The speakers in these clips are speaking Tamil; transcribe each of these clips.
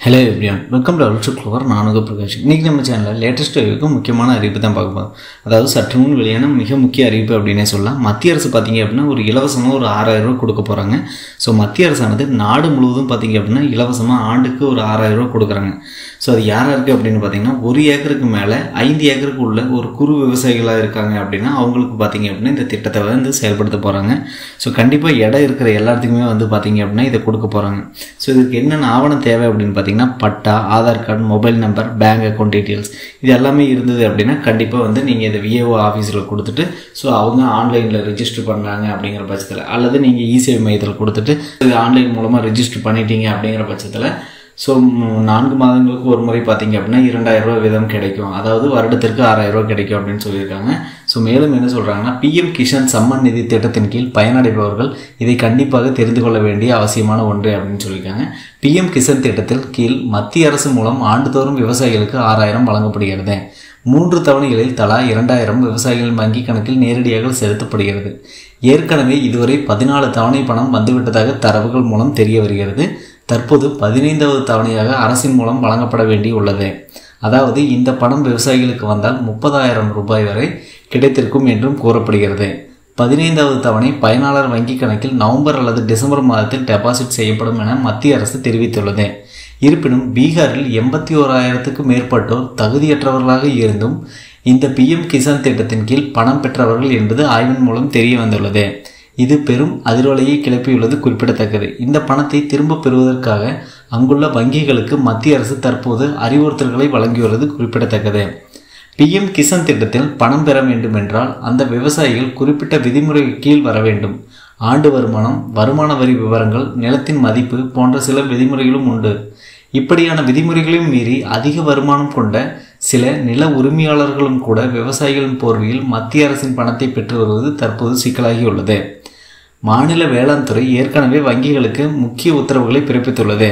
ஹலோ எப்ரியான் வெல்கம் டு அல்ட்ரு க்ளோவர் நானுக பிரகாஷ் இன்றைக்கி நம்ம சேனலில் லேட்டஸ்ட் அறிவிப்பு முக்கியமான அறிவிப்பு தான் பார்க்க போகிறோம் அதாவது சற்று முன் வெளியான மிக முக்கிய அறிவிப்பு அப்படின்னே சொல்லலாம் மத்திய அரசு பார்த்தீங்க அப்படின்னா ஒரு இலவசமாக ஒரு ஆறாயிரம் ரூபாய் கொடுக்க போகிறாங்க ஸோ மத்திய அரசானது நாடு முழுவதும் பார்த்தீங்க அப்படின்னா இலவசமாக ஆண்டுக்கு ஒரு ஆறாயிரம் ரூபாய் கொடுக்குறாங்க ஸோ அது யாராக இருக்குது அப்படின்னு பார்த்தீங்கன்னா ஒரு ஏக்கருக்கு மேலே ஐந்து ஏக்கருக்கு உள்ள ஒரு குறு விவசாயிகளாக இருக்காங்க அப்படின்னா அவங்களுக்கு பார்த்தீங்க அப்படின்னா இந்த திட்டத்தை வந்து செயல்படுத்த போகிறாங்க ஸோ கண்டிப்பாக இடம் இருக்கிற எல்லாத்துக்குமே வந்து பார்த்தீங்க அப்படின்னா இதை கொடுக்க போகிறாங்க ஸோ இதுக்கு என்னென்ன ஆவணம் தேவை அப்படின்னு பார்த்தீங்கன்னா patta Aadhaar card mobile number bank account details இது எல்லாமே இருந்தது அப்படின்னா கண்டிப்பாக வந்து நீங்கள் இதை விஏஓ ஆஃபீஸில் கொடுத்துட்டு ஸோ அவங்க ஆன்லைனில் ரெஜிஸ்டர் பண்ணுறாங்க அப்படிங்கிற பட்சத்தில் அல்லது நீங்கள் இசேவை மையத்தில் கொடுத்துட்டு இது ஆன்லைன் மூலமாக ரெஜிஸ்டர் பண்ணிட்டீங்க அப்படிங்கிற பட்சத்தில் ஸோ நான்கு மாதங்களுக்கு ஒரு முறை பார்த்தீங்க அப்படின்னா இரண்டாயிரம் ரூபாய் வீதம் கிடைக்கும் அதாவது வருடத்திற்கு ஆறாயிரம் ரூபாய் கிடைக்கும் அப்படின்னு சொல்லியிருக்காங்க ஸோ மேலும் என்ன சொல்கிறாங்கன்னா பிஎம் கிஷான் சம்மன் நிதி திட்டத்தின் கீழ் பயனடைபவர்கள் இதை கண்டிப்பாக தெரிந்து கொள்ள வேண்டிய அவசியமான ஒன்று அப்படின்னு சொல்லியிருக்காங்க பிஎம் கிஷான் திட்டத்தில் கீழ் மத்திய அரசு மூலம் ஆண்டுதோறும் விவசாயிகளுக்கு ஆறாயிரம் வழங்கப்படுகிறது மூன்று தவணைகளில் தலா இரண்டாயிரம் விவசாயிகளின் வங்கி கணக்கில் நேரடியாக செலுத்தப்படுகிறது ஏற்கனவே இதுவரை பதினாலு தவணை பணம் வந்துவிட்டதாக தரவுகள் மூலம் தெரிய வருகிறது தற்போது பதினைந்தாவது தவணையாக அரசின் மூலம் வழங்கப்பட வேண்டி உள்ளது அதாவது இந்த பணம் விவசாயிகளுக்கு வந்தால் முப்பதாயிரம் ரூபாய் வரை கிடைத்திருக்கும் என்றும் கூறப்படுகிறது பதினைந்தாவது தவணை பயனாளர் வங்கி கணக்கில் நவம்பர் அல்லது டிசம்பர் மாதத்தில் டெபாசிட் செய்யப்படும் என மத்திய அரசு தெரிவித்துள்ளது இருப்பினும் பீகாரில் எண்பத்தி ஓராயிரத்துக்கு மேற்பட்டோர் தகுதியற்றவர்களாக இருந்தும் இந்த பிஎம் கிசான் திட்டத்தின் கீழ் பணம் பெற்றவர்கள் என்பது ஆய்வின் மூலம் தெரிய வந்துள்ளது இது பெரும் அதிர்வலையை கிளப்பியுள்ளது குறிப்பிடத்தக்கது இந்த பணத்தை திரும்ப பெறுவதற்காக அங்குள்ள வங்கிகளுக்கு மத்திய அரசு தற்போது அறிவுறுத்தல்களை வழங்கியுள்ளது குறிப்பிடத்தக்கது பிஎம் கிசான் திட்டத்தில் பணம் பெற வேண்டும் என்றால் அந்த விவசாயிகள் குறிப்பிட்ட விதிமுறை கீழ் வர வேண்டும் ஆண்டு வருமானம் வருமான வரி விவரங்கள் நிலத்தின் மதிப்பு போன்ற சில விதிமுறைகளும் உண்டு இப்படியான விதிமுறைகளையும் மீறி அதிக வருமானம் கொண்ட சில நில உரிமையாளர்களும் கூட விவசாயிகளின் போர்வையில் மத்திய அரசின் பணத்தை பெற்று வருவது தற்போது சிக்கலாகியுள்ளது மாநில வேளாண் துறை ஏற்கனவே வங்கிகளுக்கு முக்கிய உத்தரவுகளை பிறப்பித்துள்ளது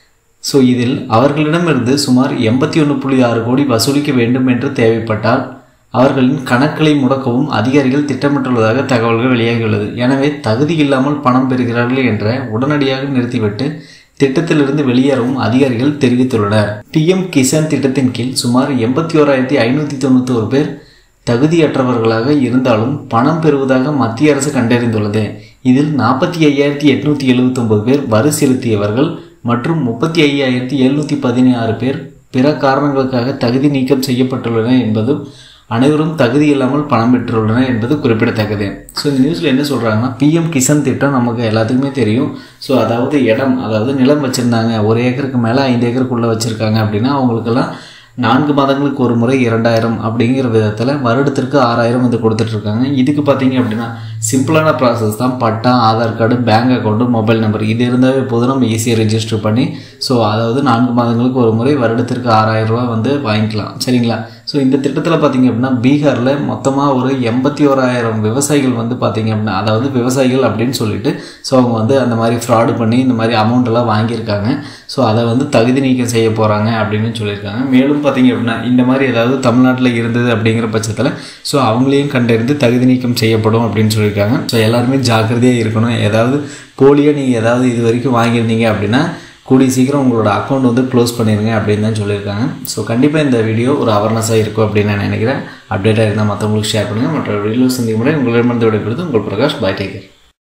ஸோ இதில் அவர்களிடமிருந்து சுமார் எண்பத்தி ஒன்று புள்ளி ஆறு கோடி வசூலிக்க வேண்டும் என்று தேவைப்பட்டால் அவர்களின் கணக்குகளை முடக்கவும் அதிகாரிகள் திட்டமிட்டுள்ளதாக தகவல்கள் வெளியாகியுள்ளது எனவே தகுதி இல்லாமல் பணம் பெறுகிறார்கள் என்ற உடனடியாக நிறுத்திவிட்டு திட்டத்திலிருந்து வெளியேறவும் அதிகாரிகள் தெரிவித்துள்ளனர் பிஎம் கிசான் திட்டத்தின் கீழ் சுமார் எண்பத்தி ஓராயிரத்தி ஐநூற்றி தொண்ணூற்றி ஒரு பேர் தகுதியற்றவர்களாக இருந்தாலும் பணம் பெறுவதாக மத்திய அரசு கண்டறிந்துள்ளது இதில் நாற்பத்தி ஐயாயிரத்தி எட்நூற்றி எழுபத்தொம்பது பேர் வரி செலுத்தியவர்கள் மற்றும் முப்பத்தி ஐயாயிரத்தி எழுநூற்றி பதினாறு பேர் பிற காரணங்களுக்காக தகுதி நீக்கம் செய்யப்பட்டுள்ளன என்பதும் அனைவரும் தகுதி இல்லாமல் பணம் பெற்றுள்ளனர் என்பது குறிப்பிடத்தக்கது ஸோ இந்த நியூஸில் என்ன சொல்கிறாங்கன்னா பிஎம் கிசான் திட்டம் நமக்கு எல்லாத்துக்குமே தெரியும் ஸோ அதாவது இடம் அதாவது நிலம் வச்சுருந்தாங்க ஒரு ஏக்கருக்கு மேலே ஐந்து ஏக்கருக்குள்ளே வச்சுருக்காங்க அப்படின்னா அவங்களுக்கெல்லாம் நான்கு மாதங்களுக்கு ஒரு முறை இரண்டாயிரம் அப்படிங்கிற விதத்தில் வருடத்திற்கு ஆறாயிரம் வந்து கொடுத்துட்ருக்காங்க இதுக்கு பார்த்தீங்க அப்படின்னா சிம்பிளான ப்ராசஸ் தான் patta Aadhaar card bank account mobile number இது இருந்தாவே போதும் நம்ம ஈஸியாக ரெஜிஸ்டர் பண்ணி ஸோ அதாவது நான்கு மாதங்களுக்கு ஒரு முறை வருடத்திற்கு ஆறாயிரம் ரூபா வந்து வாங்கிக்கலாம் சரிங்களா ஸோ இந்த திட்டத்தில் பார்த்தீங்க அப்படின்னா பீகாரில் மொத்தமாக ஒரு எண்பத்தி ஓராயிரம் விவசாயிகள் வந்து பார்த்தீங்க அப்படின்னா அதாவது விவசாயிகள் அப்படின்னு சொல்லிட்டு ஸோ அவங்க வந்து அந்த மாதிரி ஃப்ராடு பண்ணி இந்த மாதிரி அமௌண்ட் எல்லாம் வாங்கியிருக்காங்க ஸோ அதை வந்து தகுதி நீக்கம் செய்ய போகிறாங்க அப்படின்னு சொல்லியிருக்காங்க மேலும் பார்த்தீங்க அப்படின்னா இந்த மாதிரி ஏதாவது தமிழ்நாட்டில் இருந்தது அப்படிங்கிற பட்சத்தில் ஸோ அவங்களையும் கண்டறிந்து தகுதி நீக்கம் செய்யப்படும் அப்படின்னு சொல்லியிருக்காங்க ஸோ எல்லாருமே ஜாக்கிரதையாக இருக்கணும் ஏதாவது போலியாக நீங்கள் ஏதாவது இது வரைக்கும் வாங்கியிருந்தீங்க அப்படின்னா கூடிய சீக்கிரம் உங்களோட அக்கௌண்ட் வந்து க்ளோஸ் பண்ணிடுங்க அப்படின்னு தான் சொல்லியிருக்காங்க ஸோ கண்டிப்பாக இந்த வீடியோ ஒரு அவேர்னஸாக இருக்கும் அப்படின்னு நான் நினைக்கிறேன் அப்டேட்டாக இருந்தால் மற்றவங்களுக்கு ஷேர் பண்ணுங்கள் மற்ற வீடியோ சந்திக்கும் முறை உங்களிடமிருந்து விடைபெறுது உங்கள் பிரகாஷ் பாய் டேக்கர்